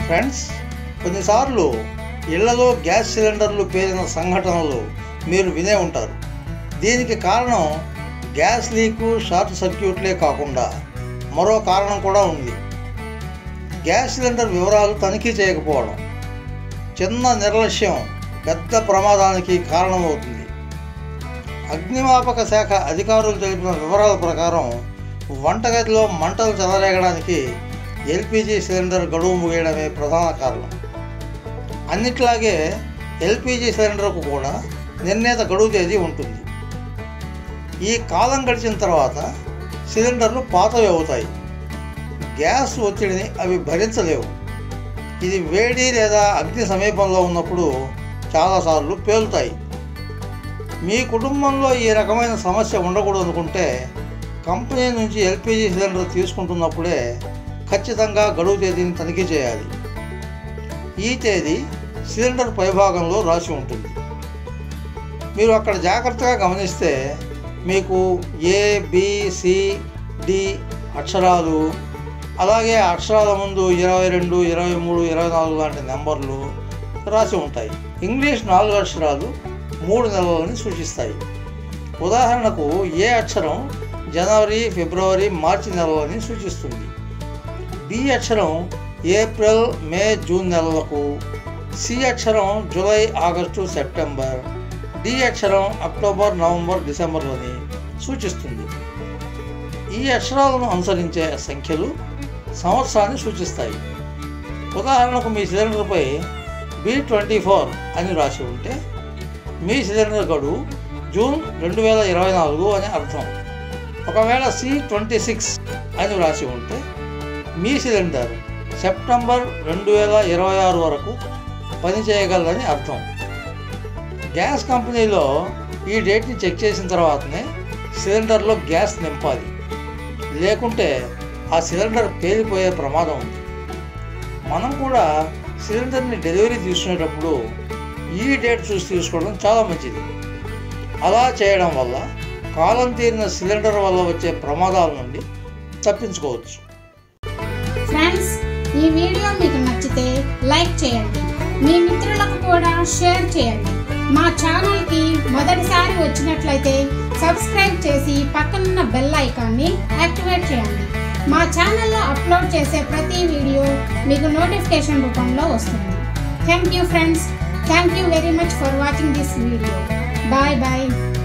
friends కొన్నిసార్లు ఇళ్లలో gas సిలిండర్లు పేరిన సంఘటనలు మీరు వినే ఉంటారు దీనికి కారణం గ్యాస్ లీకు షార్ట్ సర్క్యూట్లే కాకుండా మరో కారణం కూడా ఉంది గ్యాస్ సిలిండర్ వివరాలు తనిఖీ చేయకపోవడం చిన్న నిర్లక్ష్యం పెద్ద ప్రమాదానికి కారణమవుతుంది అగ్నిమాపక శాఖ అధికారులు తెలిపిన వివరాల ప్రకారం వంటగదిలో మంటలు చెలరేగడానికి ఎల్పిజి సిలిండర్ గడువు ముగియడమే ప్రధాన కారణం అన్నిట్లాగే ఎల్పిజి సిలిండర్కు కూడా నిర్ణీత గడువు తేదీ ఉంటుంది ఈ కాలం గడిచిన తర్వాత సిలిండర్లు పాతవి అవుతాయి గ్యాస్ ఒత్తిడిని అవి భరించలేవు ఇది వేడి లేదా అగ్ని సమీపంలో ఉన్నప్పుడు చాలాసార్లు పేలుతాయి మీ కుటుంబంలో ఈ రకమైన సమస్య ఉండకూడదు అనుకుంటే కంపెనీ నుంచి ఎల్పిజి సిలిండర్ తీసుకుంటున్నప్పుడే ఖచ్చితంగా గడువు తేదీని తనిఖీ చేయాలి ఈ తేదీ సిలిండర్ పైభాగంలో రాసి ఉంటుంది మీరు అక్కడ జాగ్రత్తగా గమనిస్తే మీకు ఏ బి, సి డి అక్షరాలు అలాగే ఆ అక్షరాల ముందు ఇరవై రెండు ఇరవై మూడు ఇరవై నాలుగు లాంటి నెంబర్లు రాసి ఉంటాయి ఇంగ్లీష్ నాలుగు అక్షరాలు మూడు నెలలని సూచిస్తాయి ఉదాహరణకు ఏ అక్షరం జనవరి ఫిబ్రవరి మార్చి నెలలని సూచిస్తుంది బి అక్షరం ఏప్రిల్ మే జూన్ నెలలకు సి అక్షరం జూలై ఆగస్టు సెప్టెంబర్ డి అక్షరం అక్టోబర్ నవంబర్ డిసెంబర్లని సూచిస్తుంది ఈ అక్షరాలను అనుసరించే సంఖ్యలు సంవత్సరాన్ని సూచిస్తాయి ఉదాహరణకు మీ సిలిండర్పై బి ట్వంటీ ఫోర్ అని రాసి ఉంటే మీ సిలిండర్ గడువు జూన్ రెండు వేల ఇరవై నాలుగు అని అర్థం ఒకవేళ సి ట్వంటీ సిక్స్ అని వ్రాసి ఉంటే మీ సిలిండర్ సెప్టెంబర్ రెండు వేల ఇరవై ఆరు వరకు పనిచేయగలదని అర్థం గ్యాస్ కంపెనీలో ఈ డేట్ని చెక్ చేసిన తర్వాతనే సిలిండర్లో గ్యాస్ నింపాలి లేకుంటే ఆ సిలిండర్ పేలిపోయే ప్రమాదం ఉంది మనం కూడా సిలిండర్ని డెలివరీ తీసుకునేటప్పుడు ఈ డేట్ చూసి తీసుకోవడం చాలా మంచిది అలా చేయడం వల్ల కాలం తీరిన సిలిండర్ వల్ల వచ్చే ప్రమాదాల నుండి తప్పించుకోవచ్చు ఫ్రెండ్స్ ఈ వీడియో మీకు నచ్చితే లైక్ చేయండి మీ మిత్రులకు కూడా షేర్ చేయండి మా ఛానల్కి మొదటిసారి వచ్చినట్లయితే సబ్స్క్రైబ్ చేసి పక్కనున్న బెల్ ఐకాన్ని యాక్టివేట్ చేయండి మా ఛానల్లో అప్లోడ్ చేసే ప్రతి వీడియో మీకు నోటిఫికేషన్ రూపంలో వస్తుంది thank you friends thank you very much for watching this video bye bye